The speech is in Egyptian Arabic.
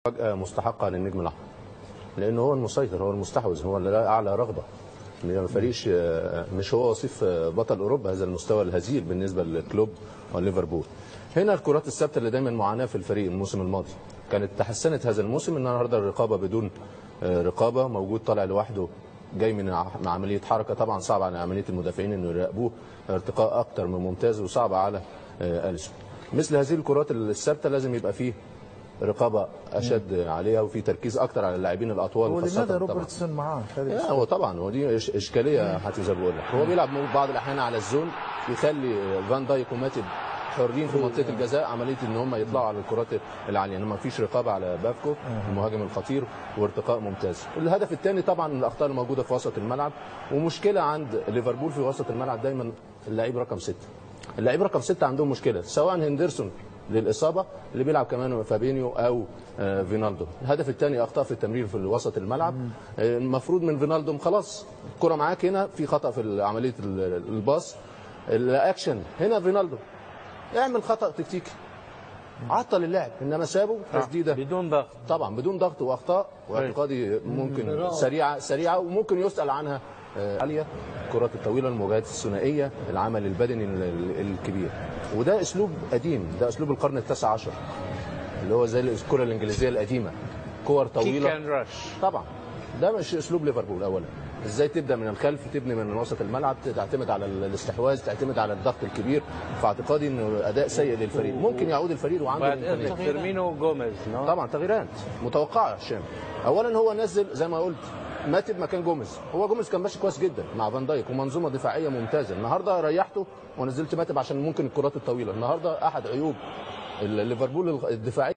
فجأة مستحقة للنجم الأحمر لأنه هو المسيطر هو المستحوذ هو اللي له أعلى رغبة ما فريقش مش هو وصيف بطل أوروبا هذا المستوى الهزيل بالنسبة للكلوب وليفربول هنا الكرات الثابتة اللي دايما معاناة في الفريق الموسم الماضي كانت تحسنت هذا الموسم النهارده الرقابة بدون رقابة موجود طالع لوحده جاي من عملية حركة طبعا صعب على عملية المدافعين انه يراقبوه ارتقاء اكتر من ممتاز وصعب على اليسون مثل هذه الكرات الثابتة لازم يبقى فيه رقابه اشد عليها وفي تركيز اكتر على اللاعبين الاطوال ولماذا روبرتسون معاه لا هو طبعا ودي اشكاليه حتى زي ما بقول لك هو بيلعب بعض الاحيان على الزون يخلي فان دايك وماتب حرين في منطقه الجزاء عمليه ان هم يطلعوا على الكرات العاليه انما ما فيش رقابه على بافكو المهاجم الخطير وارتقاء ممتاز الهدف الثاني طبعا من الاخطاء الموجوده في وسط الملعب ومشكله عند ليفربول في وسط الملعب دايما اللعيب رقم ستة اللعيب رقم ستة عندهم مشكله سواء هندرسون للاصابه اللي بيلعب كمان فابينيو او فينالدو الهدف الثاني اخطاء في التمرير في وسط الملعب المفروض من فينالدو خلاص الكره معاك هنا في خطا في عمليه الباص الاكشن هنا فينالدو اعمل خطا تكتيكي عطل اللعب انما سابه تسديده بدون ضغط طبعا بدون ضغط واخطاء واعتقادي ممكن سريعه سريعه وممكن يسال عنها عاليه الكرات الطويله المواجهات الثنائيه العمل البدني الكبير وده اسلوب قديم ده اسلوب القرن التاسع عشر اللي هو زي الكره الانجليزيه القديمه كور طويله كيك رش طبعا ده مش اسلوب ليفربول اولا ازاي تبدا من الخلف تبني من وسط الملعب تعتمد على الاستحواذ تعتمد على الضغط الكبير فاعتقادي انه اداء سيء للفريق ممكن يعود الفريق وعنده فيرمينو جوميز طبعا تغييرات متوقعه هشام اولا هو نزل زي ما قلت ماتب مكان جوميز هو جوميز كان ماشي كويس جدا مع فان دايك ومنظومه دفاعيه ممتازه النهارده ريحته ونزلت ماتب عشان ممكن الكرات الطويله النهارده احد عيوب ليفربول الدفاعيه